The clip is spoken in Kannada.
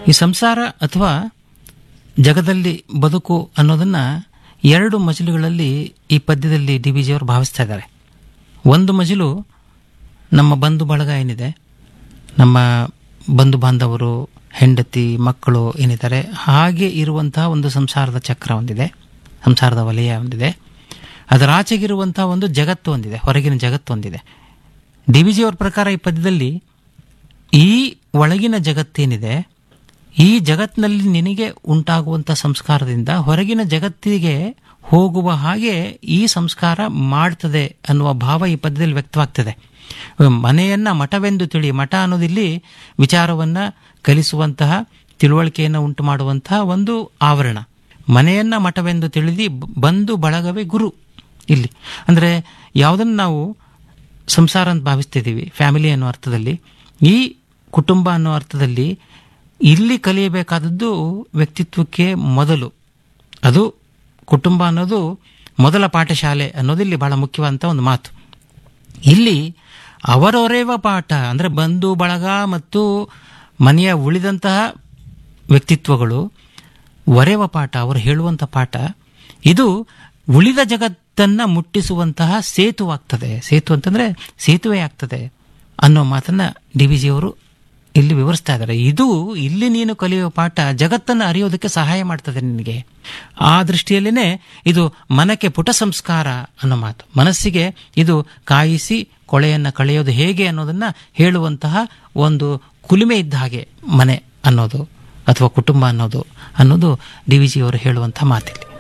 ಈ ಸಂಸಾರ ಅಥವಾ ಜಗದಲ್ಲಿ ಬದುಕು ಅನ್ನೋದನ್ನ ಎರಡು ಮಜಲುಗಳಲ್ಲಿ ಈ ಪದ್ಯದಲ್ಲಿ ಡಿ ವಿ ಜಿಯವರು ಭಾವಿಸ್ತಾ ಇದ್ದಾರೆ ಒಂದು ಮಜಲು ನಮ್ಮ ಬಂಧು ಬಳಗ ಏನಿದೆ ನಮ್ಮ ಬಂಧು ಬಾಂಧವರು ಹೆಂಡತಿ ಮಕ್ಕಳು ಏನಿದ್ದಾರೆ ಹಾಗೆ ಇರುವಂತಹ ಒಂದು ಸಂಸಾರದ ಚಕ್ರ ಒಂದಿದೆ ಸಂಸಾರದ ವಲಯ ಒಂದಿದೆ ಅದರ ಆಚೆಗಿರುವಂತಹ ಒಂದು ಜಗತ್ತು ಒಂದಿದೆ ಹೊರಗಿನ ಜಗತ್ತು ಒಂದಿದೆ ಡಿ ವಿ ಜಿಯವರ ಪ್ರಕಾರ ಈ ಪದ್ಯದಲ್ಲಿ ಈ ಒಳಗಿನ ಜಗತ್ತೇನಿದೆ ಈ ಜಗತ್ತಿನಲ್ಲಿ ನಿನಗೆ ಉಂಟಾಗುವಂಥ ಸಂಸ್ಕಾರದಿಂದ ಹೊರಗಿನ ಜಗತ್ತಿಗೆ ಹೋಗುವ ಹಾಗೆ ಈ ಸಂಸ್ಕಾರ ಮಾಡ್ತದೆ ಅನ್ನುವ ಭಾವ ಈ ಪದ್ಯದಲ್ಲಿ ವ್ಯಕ್ತವಾಗ್ತದೆ ಮನೆಯನ್ನ ಮಠವೆಂದು ತಿಳಿ ಮಠ ಅನ್ನೋದಿಲ್ಲಿ ವಿಚಾರವನ್ನ ಕಲಿಸುವಂತಹ ತಿಳುವಳಿಕೆಯನ್ನು ಉಂಟು ಮಾಡುವಂತಹ ಒಂದು ಆವರಣ ಮನೆಯನ್ನ ಮಠವೆಂದು ತಿಳಿದಿ ಬ- ಬಂಧು ಬಳಗವೇ ಗುರು ಇಲ್ಲಿ ಅಂದ್ರೆ ಯಾವುದನ್ನು ನಾವು ಸಂಸಾರ ಅಂತ ಭಾವಿಸ್ತಿದ್ದೀವಿ ಫ್ಯಾಮಿಲಿ ಅನ್ನೋ ಅರ್ಥದಲ್ಲಿ ಈ ಕುಟುಂಬ ಅನ್ನೋ ಅರ್ಥದಲ್ಲಿ ಇಲ್ಲಿ ಕಲಿಯಬೇಕಾದದ್ದು ವ್ಯಕ್ತಿತ್ವಕ್ಕೆ ಮೊದಲು ಅದು ಕುಟುಂಬ ಅನ್ನೋದು ಮೊದಲ ಪಾಠಶಾಲೆ ಅನ್ನೋದು ಇಲ್ಲಿ ಬಹಳ ಮುಖ್ಯವಾದಂಥ ಒಂದು ಮಾತು ಇಲ್ಲಿ ಅವರವರೇವ ಪಾಠ ಅಂದರೆ ಬಂಧು ಬಳಗ ಮತ್ತು ಮನೆಯ ಉಳಿದಂತಹ ವ್ಯಕ್ತಿತ್ವಗಳು ಒರೆವ ಪಾಠ ಅವರು ಹೇಳುವಂಥ ಪಾಠ ಇದು ಉಳಿದ ಜಗತ್ತನ್ನ ಮುಟ್ಟಿಸುವಂತಹ ಸೇತುವಾಗ್ತದೆ ಸೇತು ಅಂತಂದ್ರೆ ಸೇತುವೆ ಆಗ್ತದೆ ಅನ್ನೋ ಮಾತನ್ನ ಡಿ ವಿ ಜಿಯವರು ಇಲ್ಲಿ ವಿವರಿಸ್ತಾ ಇದ್ದಾರೆ ಇದು ಇಲ್ಲಿ ನೀನು ಕಲಿಯುವ ಪಾಠ ಜಗತ್ತನ್ನು ಅರಿಯೋದಕ್ಕೆ ಸಹಾಯ ಮಾಡ್ತದೆ ನಿನಗೆ ಆ ದೃಷ್ಟಿಯಲ್ಲೇನೆ ಇದು ಮನಕ್ಕೆ ಪುಟ ಸಂಸ್ಕಾರ ಅನ್ನೋ ಮಾತು ಮನಸ್ಸಿಗೆ ಇದು ಕಾಯಿಸಿ ಕೊಳೆಯನ್ನು ಕಳೆಯೋದು ಹೇಗೆ ಅನ್ನೋದನ್ನ ಹೇಳುವಂತಹ ಒಂದು ಕುಲುಮೆ ಇದ್ದ ಹಾಗೆ ಮನೆ ಅನ್ನೋದು ಅಥವಾ ಕುಟುಂಬ ಅನ್ನೋದು ಅನ್ನೋದು ಡಿ ವಿ ಜಿಯವರು ಹೇಳುವಂತಹ ಮಾತಿಲ್ಲಿ